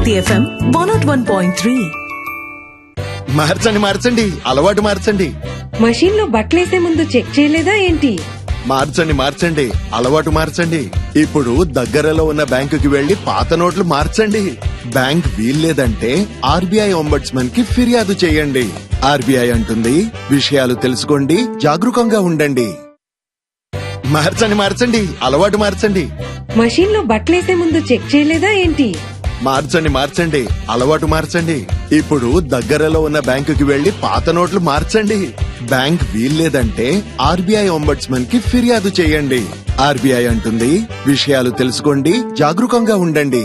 Bharati FM one naught one point three మార్చండి మార్చండి అలవాటు మార్చండి మషీన్ లో బట్టలేసే ముందు చెక్ చేయలేదా ఏంటి మార్చండి మార్చండి అలవాటు మార్చండి ఇప్పుడు దగ్గరలో ఉన్న బ్యాంకుకి వెళ్లి పాత నోట్లు మార్చండి బ్యాంక్ వీల్లేదంటే ఆర్బీఐ ఒంబడ్స్మన్ కి ఫిర్యాదు చేయండి ఆర్బీఐ అంటుంది విషయాలు తెలుసుకోండి జాగరూకంగా ఉండండి మార్చండి మార్చండి అలవాటు మార్చండి మషీన్ లో బట్టలేసే ముందు చెక్ చేయలేదా ఏంటి మార్చండి మార్చండి అలవాటు మార్చండి ఇప్పుడు దగ్గరలో ఉన్న బ్యాంకుకి వెళ్లి పాత నోట్లు మార్చండి బ్యాంక్ వీల్లేదంటే ఆర్బీఐ ఒంబడ్స్మన్ కి ఫిర్యాదు చేయండి ఆర్బీఐ అంటుంది విషయాలు తెలుసుకోండి జాగరూకంగా ఉండండి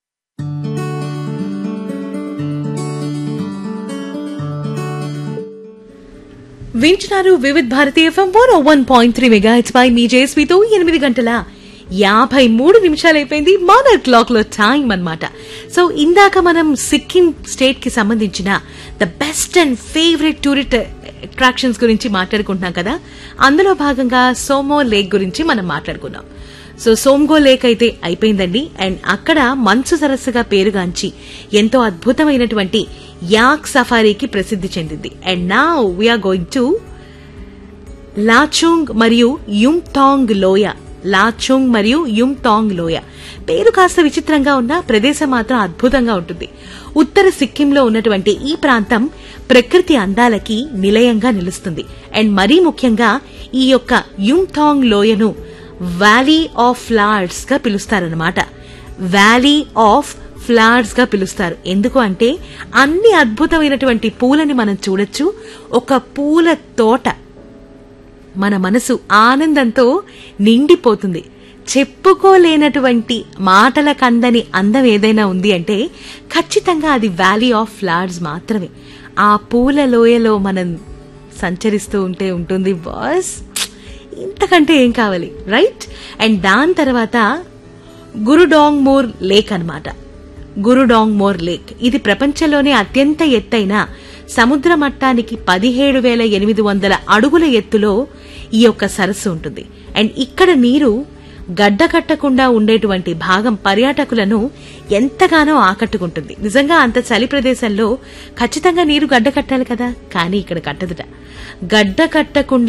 వింటున్నారు Vividh Bharati FM one one point three mega హెచ్ పై మీ జేస్వితో ఎనిమిది గంటల యాభై మూడు నిమిషాలు అయిపోయింది మన క్లాక్ లో టైం అన్నమాట సో ఇందాక మనం సిక్కిం స్టేట్ కి సంబంధించిన the best and favourite tourist attractions గురించి మాట్లాడుకుంటున్నాం కదా అందులో భాగంగా సోమో లేక్ గురించి మనం మాట్లాడుకున్నాం సో సోమ్గో లేక్ అయితే అయిపోయిందండి అండ్ అక్కడ మంచు సరస్సుగా పేరుగాంచి ఎంతో అద్భుతమైనటువంటి యాక్ సఫారీకి ప్రసిద్ధి చెందింది అండ్ నా వీఆర్ గోయింగ్ టు లాచుంగ్ మరియు యుమ్ టాంగ్ లోయ లాచుంగ్ మరియు యుమ్ టాంగ్ లోయ పేరు కాస్త విచిత్రంగా ఉన్న ప్రదేశం మాత్రం అద్భుతంగా ఉంటుంది ఉత్తర సిక్కింలో ఉన్నటువంటి ఈ ప్రాంతం ప్రకృతి అందాలకి నిలయంగా నిలుస్తుంది అండ్ మరీ ముఖ్యంగా ఈ యొక్క యుమ్ టాంగ్ లోయను వ్యాలీ ఆఫ్ ఫ్లవర్స్ గా పిలుస్తారనమాట వ్యాలీ ఆఫ్ ఫ్లవర్స్ గా పిలుస్తారు ఎందుకు అంటే అన్ని అద్భుతమైనటువంటి పూలని మనం చూడొచ్చు ఒక పూల తోట మన మనసు ఆనందంతో నిండిపోతుంది చెప్పుకోలేనటువంటి మాటల కందని అందం ఏదైనా ఉంది అంటే ఖచ్చితంగా అది వ్యాలీ ఆఫ్ ఫ్లవర్స్ మాత్రమే ఆ పూల లోయలో మనం సంచరిస్తూ ఉంటే ఉంటుంది బాస్ ఇంతకంటే ఏం కావాలి రైట్ అండ్ దాని తర్వాత గురుడాంగ్ మోర్ లేక్ అన్నమాట గురుడాంగ్ మోర్ లేక్ ఇది ప్రపంచంలోనే అత్యంత ఎత్తైన సముద్ర మట్టానికి పదిహేడు వేల ఎనిమిది వందల అడుగుల ఎత్తులో ఈ యొక్క సరస్సు ఉంటుంది అండ్ ఇక్కడ నీరు గడ్డ కట్టకుండా ఉండేటువంటి భాగం పర్యాటకులను ఎంతగానో ఆకట్టుకుంటుంది నిజంగా అంత చలి ప్రదేశంలో ఖచ్చితంగా నీరు గడ్డ కట్టాలి కదా కానీ ఇక్కడ కట్టదుట గడ్డ కట్టకుండా